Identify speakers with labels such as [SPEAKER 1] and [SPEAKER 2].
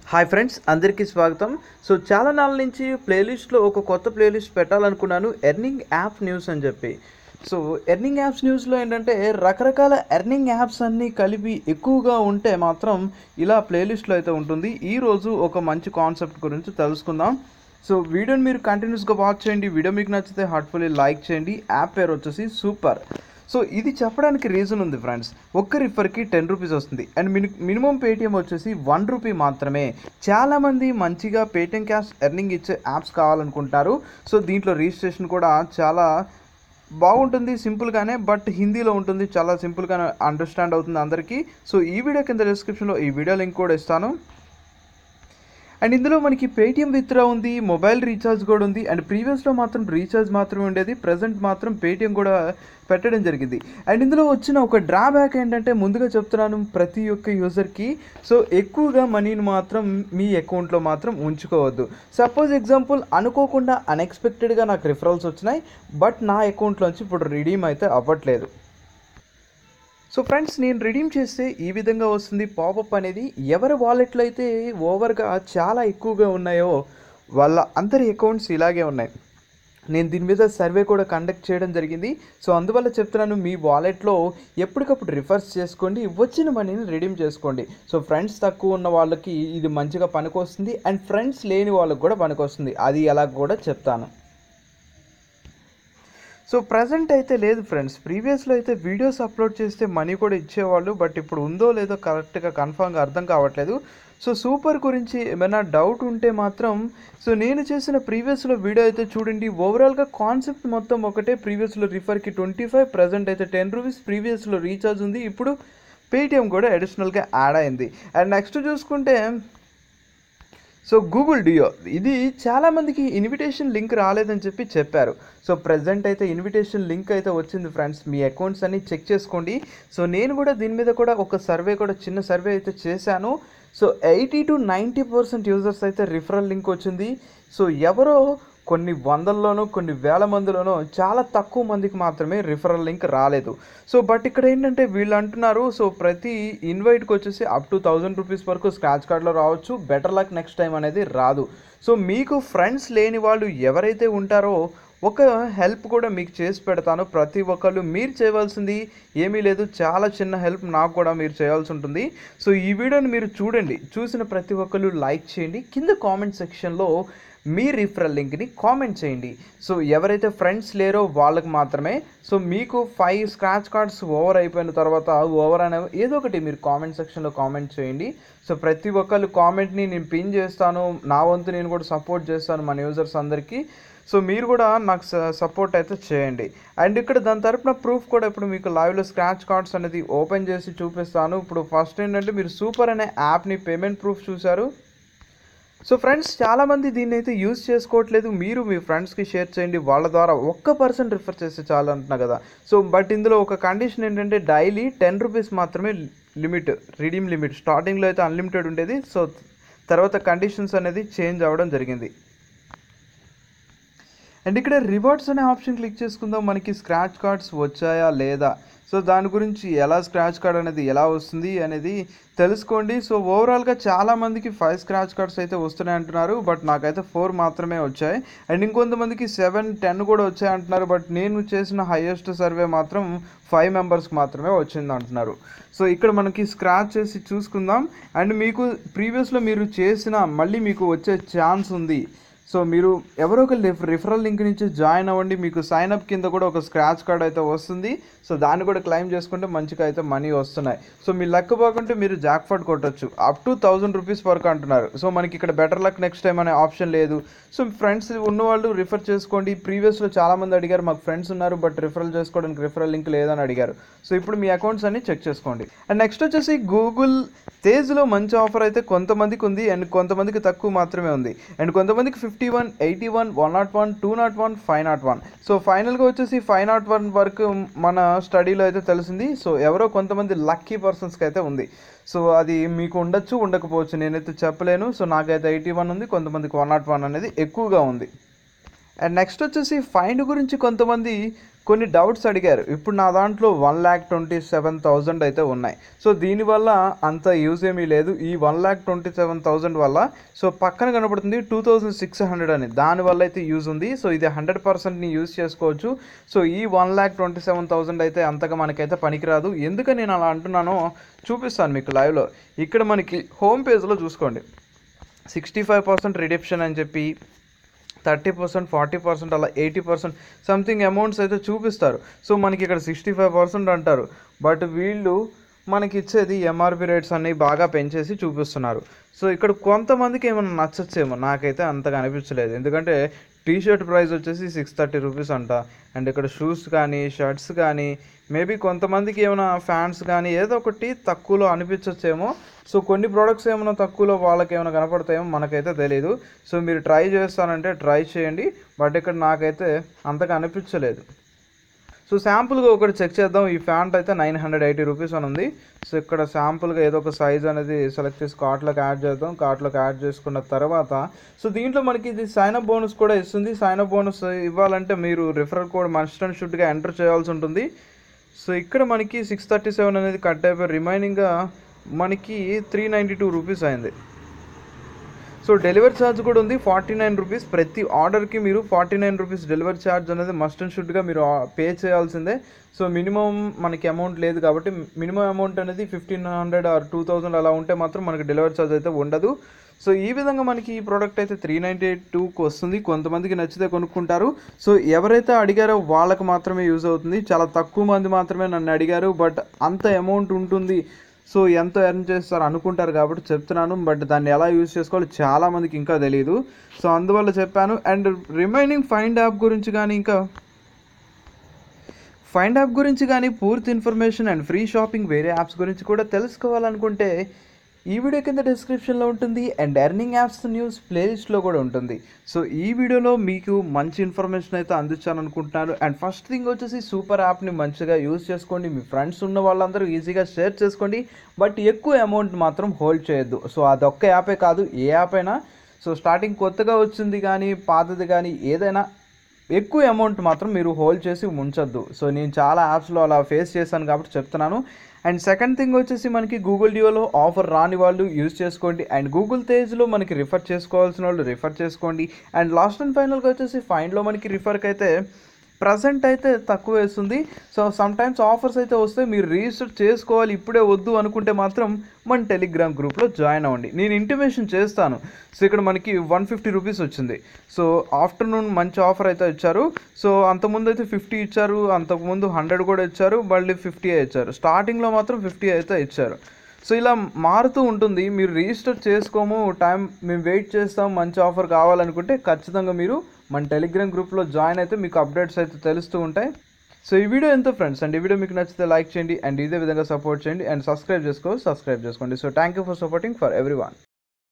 [SPEAKER 1] hi friends అందరికీ స్వాగతం so చాలా నాళ్ళ నుంచి ప్లేలిస్ట్లో ఒక కొత్త ప్లేలిస్ట్ పెట్టాలనుకున్నాను ఎర్నింగ్ యాప్ న్యూస్ అని చెప్పి సో ఎర్నింగ్ యాప్స్ న్యూస్లో ఏంటంటే రకరకాల ఎర్నింగ్ యాప్స్ అన్నీ కలిపి ఎక్కువగా ఉంటే మాత్రం ఇలా ప్లేలిస్ట్లో అయితే ఉంటుంది ఈరోజు ఒక మంచి కాన్సెప్ట్ గురించి తెలుసుకుందాం సో వీడియోని మీరు కంటిన్యూస్గా వాచ్ చేయండి వీడియో మీకు నచ్చితే హార్ట్ఫుల్లీ లైక్ చేయండి యాప్ పేరు వచ్చేసి సూపర్ సో ఇది చెప్పడానికి రీజన్ ఉంది ఫ్రెండ్స్ ఒక్క రిఫర్కి టెన్ రూపీస్ వస్తుంది అండ్ మిని మినిమం పేటిఎం వచ్చేసి వన్ రూపీ మాత్రమే చాలామంది మంచిగా పేటిఎం క్యాష్ ఎర్నింగ్ ఇచ్చే యాప్స్ కావాలనుకుంటారు సో దీంట్లో రిజిస్ట్రేషన్ కూడా చాలా బాగుంటుంది సింపుల్గానే బట్ హిందీలో ఉంటుంది చాలా సింపుల్గా అండర్స్టాండ్ అవుతుంది అందరికీ సో ఈ వీడియో కింద డిస్క్రిప్షన్లో ఈ వీడియో లింక్ కూడా ఇస్తాను అండ్ ఇందులో మనకి పేటిఎం విత్డ్రా ఉంది మొబైల్ రీఛార్జ్ కూడా ఉంది అండ్ ప్రీవియస్లో మాత్రం రీఛార్జ్ మాత్రమే ఉండేది ప్రజెంట్ మాత్రం పేటిఎం కూడా పెట్టడం జరిగింది అండ్ ఇందులో వచ్చిన ఒక డ్రాబ్యాక్ ఏంటంటే ముందుగా చెప్తున్నాను ప్రతి ఒక్క యూజర్కి సో ఎక్కువగా మనీని మాత్రం మీ అకౌంట్లో మాత్రం ఉంచుకోవద్దు సపోజ్ ఎగ్జాంపుల్ అనుకోకుండా అన్ఎక్స్పెక్టెడ్గా నాకు రిఫరల్స్ వచ్చినాయి బట్ నా అకౌంట్లోంచి ఇప్పుడు రిడీమ్ అయితే అవ్వట్లేదు సో ఫ్రెండ్స్ నేను రిడీమ్ చేస్తే ఈ విధంగా వస్తుంది పాపప్ అనేది ఎవరి వాలెట్లో అయితే ఓవర్గా చాలా ఎక్కువగా ఉన్నాయో వాళ్ళ అందరి అకౌంట్స్ ఇలాగే ఉన్నాయి నేను దీని మీద సర్వే కూడా కండక్ట్ చేయడం జరిగింది సో అందువల్ల చెప్తున్నాను మీ వాలెట్లో ఎప్పటికప్పుడు రిఫర్స్ చేసుకోండి వచ్చిన మనీని రిడీమ్ చేసుకోండి సో ఫ్రెండ్స్ తక్కువ ఉన్న వాళ్ళకి ఇది మంచిగా పనికొస్తుంది అండ్ ఫ్రెండ్స్ లేని వాళ్ళకి కూడా పనికొస్తుంది అది ఎలా కూడా చెప్తాను సో ప్రజెంట్ అయితే లేదు ఫ్రెండ్స్ ప్రీవియస్లో అయితే వీడియోస్ అప్లోడ్ చేస్తే మనీ కూడా ఇచ్చేవాళ్ళు బట్ ఇప్పుడు ఉందో లేదో కరెక్ట్గా కన్ఫామ్గా అర్థం కావట్లేదు సో సూపర్ గురించి ఏమైనా డౌట్ ఉంటే మాత్రం సో నేను చేసిన ప్రీవియస్లో వీడియో అయితే చూడండి ఓవరాల్గా కాన్సెప్ట్ మొత్తం ఒకటే ప్రీవియస్లో రిఫర్కి ట్వంటీ ఫైవ్ ప్రజెంట్ అయితే టెన్ రూపీస్ ప్రీవియస్లో రీఛార్జ్ ఉంది ఇప్పుడు పేటిఎం కూడా అడిషనల్గా యాడ్ అయింది అండ్ నెక్స్ట్ చూసుకుంటే సో గూగుల్ డియో ఇది చాలామందికి ఇన్విటేషన్ లింక్ రాలేదని చెప్పి చెప్పారు సో ప్రజెంట్ అయితే ఇన్విటేషన్ లింక్ అయితే వచ్చింది ఫ్రెండ్స్ మీ అకౌంట్స్ అన్ని చెక్ చేసుకోండి సో నేను కూడా దీని మీద కూడా ఒక సర్వే కూడా చిన్న సర్వే అయితే చేశాను so eighty to ninety percent users అయితే రిఫరల్ లింక్ వచ్చింది సో ఎవరో కొన్ని వందల్లోనో కొన్ని వేల మందిలోనో చాలా తక్కువ మందికి మాత్రమే రిఫరల్ లింక్ రాలేదు సో బట్ ఇక్కడ ఏంటంటే వీళ్ళు అంటున్నారు సో ప్రతి ఇన్వైట్కి వచ్చేసి అప్ టు థౌజండ్ రూపీస్ వరకు స్క్రాచ్ కార్డ్లో రావచ్చు బెటర్ లక్ నెక్స్ట్ టైం అనేది రాదు సో మీకు ఫ్రెండ్స్ లేని వాళ్ళు ఎవరైతే ఉంటారో ఒక హెల్ప్ కూడా మీకు చేసి పెడతాను ప్రతి ఒక్కళ్ళు మీరు చేయవలసింది ఏమీ లేదు చాలా చిన్న హెల్ప్ నాకు కూడా మీరు చేయాల్సి ఉంటుంది సో ఈ వీడియోని మీరు చూడండి చూసిన ప్రతి ఒక్కళ్ళు లైక్ చేయండి కింద కామెంట్ సెక్షన్లో మీ రిఫరల్ లింక్ని కామెంట్ చేయండి సో ఎవరైతే ఫ్రెండ్స్ లేరో వాళ్ళకి మాత్రమే సో మీకు ఫైవ్ స్క్రాచ్ కార్డ్స్ ఓవర్ అయిపోయిన తర్వాత ఓవర్ అనే ఏదో ఒకటి మీరు కామెంట్ సెక్షన్లో కామెంట్ చేయండి సో ప్రతి ఒక్కళ్ళు కామెంట్ని నేను పిన్ చేస్తాను నా వంతు నేను కూడా సపోర్ట్ చేస్తాను మన యూజర్స్ అందరికీ సో మీరు కూడా నాకు సపోర్ట్ అయితే చేయండి అండ్ ఇక్కడ దాని తరపున ప్రూఫ్ కూడా ఇప్పుడు మీకు లైవ్లో స్క్రాచ్ కార్డ్స్ అనేది ఓపెన్ చేసి చూపిస్తాను ఇప్పుడు ఫస్ట్ ఏంటంటే మీరు సూపర్ అనే యాప్ని పేమెంట్ ప్రూఫ్ చూశారు సో ఫ్రెండ్స్ చాలామంది దీన్ని అయితే యూజ్ చేసుకోవట్లేదు మీరు మీ ఫ్రెండ్స్కి షేర్ చేయండి వాళ్ళ ద్వారా ఒక్క పర్సెంట్ రిఫర్ చేస్తే చాలు అంటున్నా కదా సో బట్ ఇందులో ఒక కండిషన్ ఏంటంటే డైలీ టెన్ రూపీస్ మాత్రమే లిమిట్ రిడీమ్ లిమిట్ స్టార్టింగ్లో అయితే అన్లిమిటెడ్ ఉండేది సో తర్వాత కండిషన్స్ అనేది చేంజ్ అవ్వడం జరిగింది అండ్ ఇక్కడ రివార్డ్స్ అనే ఆప్షన్ క్లిక్ చేసుకుందాం మనకి స్క్రాచ్ కార్డ్స్ వచ్చాయా లేదా సో దాని గురించి ఎలా స్క్రాచ్ కార్డ్ అనేది ఎలా వస్తుంది అనేది తెలుసుకోండి సో ఓవరాల్గా చాలామందికి ఫైవ్ స్క్రాచ్ కార్డ్స్ అయితే వస్తున్నాయి అంటున్నారు బట్ నాకైతే ఫోర్ మాత్రమే వచ్చాయి అండ్ ఇంకొంతమందికి సెవెన్ టెన్ కూడా వచ్చాయి అంటున్నారు బట్ నేను చేసిన హైయెస్ట్ సర్వే మాత్రం ఫైవ్ మెంబర్స్కి మాత్రమే వచ్చింది అంటున్నారు సో ఇక్కడ మనకి స్క్రాచ్ చేసి చూసుకుందాం అండ్ మీకు ప్రీవియస్లో మీరు చేసిన మళ్ళీ మీకు వచ్చే ఛాన్స్ ఉంది సో మీరు ఎవరో ఒక రిఫరల్ లింక్ నుంచి జాయిన్ అవ్వండి మీకు సైన్ అప్ కింద కూడా ఒక స్క్రాచ్ కార్డ్ అయితే వస్తుంది సో దాన్ని కూడా క్లెయిమ్ చేసుకుంటే మంచిగా అయితే మనీ వస్తున్నాయి సో మీ లక్ బాగుంటే మీరు జాక్ఫాట్ కొట్టచ్చు అప్ టు థౌజండ్ రూపీస్ వరకు అంటున్నారు సో మనకి ఇక్కడ బెటర్ లక్ నెక్స్ట్ టైం అనే ఆప్షన్ లేదు సో ఫ్రెండ్స్ ఉన్నవాళ్ళు రిఫర్ చేసుకోండి ప్రీవియస్లో చాలామంది అడిగారు మాకు ఫ్రెండ్స్ ఉన్నారు బట్ రిఫరల్ చేసుకోవడానికి రిఫరల్ లింక్ లేదని అడిగారు సో ఇప్పుడు మీ అకౌంట్స్ అన్ని చెక్ చేసుకోండి అండ్ నెక్స్ట్ వచ్చేసి గూగుల్ తేజ్లో మంచి ఆఫర్ అయితే కొంతమందికి ఉంది అండ్ కొంతమందికి తక్కువ మాత్రమే ఉంది అండ్ కొంతమందికి fifty one eighty one one nought one two nought one five nought one so ఫైనల్గా వచ్చేసి ఫైవ్ నాట్ వన్ వరకు మన స్టడీలో అయితే తెలిసింది సో ఎవరో కొంతమంది లక్కీ పర్సన్స్కి అయితే ఉంది సో అది మీకు ఉండొచ్చు ఉండకపోవచ్చు నేనైతే చెప్పలేను సో నాకైతే ఎయిటీ వన్ ఉంది కొంతమందికి వన్ నాట్ వన్ అనేది ఎక్కువగా ఉంది అండ్ నెక్స్ట్ వచ్చేసి ఫైండ్ గురించి కొంతమంది కొన్ని డౌట్స్ అడిగారు ఇప్పుడు నా దాంట్లో one lakh twenty seven thousand అయితే ఉన్నాయి సో దీనివల్ల అంత యూజ్ ఏమీ లేదు ఈ one lakh twenty seven thousand వల్ల సో పక్కన కనబడుతుంది టూ థౌజండ్ సిక్స్ హండ్రెడ్ అని దానివల్ల అయితే యూజ్ ఉంది సో ఇది హండ్రెడ్ పర్సెంట్ని యూజ్ చేసుకోవచ్చు సో ఈ one lakh twenty seven thousand అయితే అంతగా మనకైతే పనికిరాదు ఎందుకని నేను అలా అంటున్నానో చూపిస్తాను మీకు లైవ్లో ఇక్కడ మనకి హోమ్ పేజ్లో చూసుకోండి సిక్స్టీ ఫైవ్ పర్సెంట్ రిడెప్షన్ అని చెప్పి థర్టీ పర్సెంట్ ఫార్టీ పర్సెంట్ అలా ఎయిటీ పర్సెంట్ సంథింగ్ అమౌంట్స్ అయితే చూపిస్తారు సో మనకి ఇక్కడ సిక్స్టీ ఫైవ్ పర్సెంట్ అంటారు బట్ వీళ్ళు మనకి ఇచ్చేది ఎంఆర్పి రేట్స్ అన్నీ బాగా పెంచేసి చూపిస్తున్నారు సో ఇక్కడ కొంతమందికి ఏమైనా నచ్చచ్చేమో నాకైతే అంతగా అనిపించలేదు ఎందుకంటే టీ షర్ట్ ప్రైస్ వచ్చేసి సిక్స్ థర్టీ రూపీస్ అంట అండ్ ఇక్కడ షూస్ కానీ షర్ట్స్ కానీ మేబీ కొంతమందికి ఏమైనా ఫ్యాన్స్ కానీ ఏదో ఒకటి తక్కువలో అనిపించచ్చేమో సో కొన్ని ప్రోడక్ట్స్ ఏమైనా తక్కువలో వాళ్ళకి ఏమైనా కనపడతాయేమో మనకైతే తెలియదు సో మీరు ట్రై చేస్తానంటే ట్రై చేయండి బట్ ఇక్కడ నాకైతే అంతగా అనిపించలేదు సో శాంపుల్గా ఒకటి చెక్ చేద్దాం ఈ ప్యాంట్ అయితే నైన్ హండ్రెడ్ ఎయిటీ రూపీస్ అని ఉంది సో ఇక్కడ శాంపుల్గా ఏదో ఒక సైజ్ అనేది సెలెక్ట్ చేసి కార్ట్లోకి యాడ్ చేద్దాం కార్ట్లోకి యాడ్ చేసుకున్న తర్వాత సో దీంట్లో మనకి ఇది సైన్ అప్ బోనస్ కూడా ఇస్తుంది సైన్ అప్ బోనస్ ఇవ్వాలంటే మీరు రిఫరల్ కోడ్ మస్ట్ అండ్ షుడ్గా ఎంటర్ చేయాల్సి ఉంటుంది సో ఇక్కడ మనకి సిక్స్ థర్టీ సెవెన్ అనేది కట్ అయిపోయి రిమైనింగ్గా మనకి త్రీ నైంటీ టూ రూపీస్ అయింది సో డెలివరీ ఛార్జ్ కూడా ఉంది ఫార్టీ నైన్ రూపీస్ ప్రతి ఆర్డర్కి మీరు forty nine rupees delivery charge అనేది మస్ట్ అండ్ షుడ్గా మీరు పే చేయాల్సిందే సో మినిమం మనకి అమౌంట్ లేదు కాబట్టి మినిమం అమౌంట్ అనేది fifteen hundred or two thousand అలా ఉంటే మాత్రం మనకి డెలివరీ ఛార్జ్ అయితే ఉండదు సో ఈ విధంగా మనకి ఈ ప్రోడక్ట్ అయితే త్రీ నైంటీ ఎయిట్ టూకి వస్తుంది కొంతమందికి నచ్చితే కొనుక్కుంటారు సో ఎవరైతే అడిగారో వాళ్ళకి మాత్రమే యూజ్ అవుతుంది చాలా తక్కువ మంది మాత్రమే నన్ను అడిగారు బట్ అంత అమౌంట్ ఉంటుంది సో ఎంత ఎర్న్ చేస్తారు అనుకుంటారు కాబట్టి చెప్తున్నాను బట్ దాన్ని ఎలా యూజ్ చేసుకోవాలో చాలా మందికి ఇంకా తెలియదు సో అందువల్ల చెప్పాను అండ్ రిమైనింగ్ ఫైండ్ యాప్ గురించి కానీ ఇంకా ఫైండ్ యాప్ గురించి కానీ పూర్తి ఇన్ఫర్మేషన్ అండ్ ఫ్రీ షాపింగ్ వేరే యాప్స్ గురించి కూడా తెలుసుకోవాలనుకుంటే ఈ వీడియో కింద డిస్క్రిప్షన్లో ఉంటుంది అండ్ ఎర్నింగ్ యాప్స్ న్యూస్ ప్లేలిస్ట్లో కూడా ఉంటుంది సో ఈ వీడియోలో మీకు మంచి ఇన్ఫర్మేషన్ అయితే అందించాను అనుకుంటున్నాను అండ్ ఫస్ట్ థింగ్ వచ్చేసి సూపర్ యాప్ని మంచిగా యూజ్ చేసుకోండి మీ ఫ్రెండ్స్ ఉన్న వాళ్ళందరూ ఈజీగా షేర్ చేసుకోండి బట్ ఎక్కువ అమౌంట్ మాత్రం హోల్డ్ చేయొద్దు సో అదొక్క యాపే కాదు ఏ యాప్ అయినా సో స్టార్టింగ్ కొత్తగా వచ్చింది కానీ పాతది కానీ ఏదైనా ఎక్కువ అమౌంట్ మాత్రం మీరు హోల్డ్ చేసి ఉంచొద్దు సో నేను చాలా యాప్స్లో అలా ఫేస్ చేశాను కాబట్టి చెప్తున్నాను అండ్ సెకండ్ థింగ్ వచ్చేసి మనకి గూగుల్ డియోలో ఆఫర్ రాని వాళ్ళు యూజ్ చేసుకోండి అండ్ గూగుల్ తేజ్లో మనకి రిఫర్ చేసుకోవాల్సిన వాళ్ళు రిఫర్ చేసుకోండి అండ్ లాస్ట్ అండ్ ఫైనల్గా వచ్చేసి ఫైన్లో మనకి రిఫర్కి అయితే ప్రజెంట్ అయితే తక్కువ వేస్తుంది సో సమ్ టైమ్స్ ఆఫర్స్ అయితే వస్తే మీరు రిజిస్టర్ చేసుకోవాలి ఇప్పుడే వద్దు అనుకుంటే మాత్రం మన టెలిగ్రామ్ గ్రూప్లో జాయిన్ అవ్వండి నేను ఇంటిమేషన్ చేస్తాను సో ఇక్కడ మనకి వన్ ఫిఫ్టీ రూపీస్ వచ్చింది సో ఆఫ్టర్నూన్ మంచి ఆఫర్ అయితే ఇచ్చారు సో అంతకుముందు అయితే ఫిఫ్టీ ఇచ్చారు అంతకుముందు హండ్రెడ్ కూడా ఇచ్చారు మళ్ళీ ఫిఫ్టీ ఇచ్చారు స్టార్టింగ్లో మాత్రం ఫిఫ్టీ అయితే ఇచ్చారు సో ఇలా మారుతూ ఉంటుంది మీరు రిజిస్టర్ చేసుకోము టైం మేము వెయిట్ చేస్తాం మంచి ఆఫర్ కావాలనుకుంటే ఖచ్చితంగా మీరు మన టెలిగ్రామ్ గ్రూప్లో జాయిన్ అయితే మీకు అప్డేట్స్ అయితే తెలుస్తూ ఉంటాయి సో ఈ వీడియో ఎంతో ఫ్రెండ్స్ అండ్ ఈ వీడియో మీకు నచ్చితే లైక్ చేయండి అండ్ ఇదే విధంగా సపోర్ట్ చేయండి అండ్ సబ్స్క్రైబ్ చేసుకో సబ్స్క్రైబ్ చేసుకోండి so thank you for supporting for every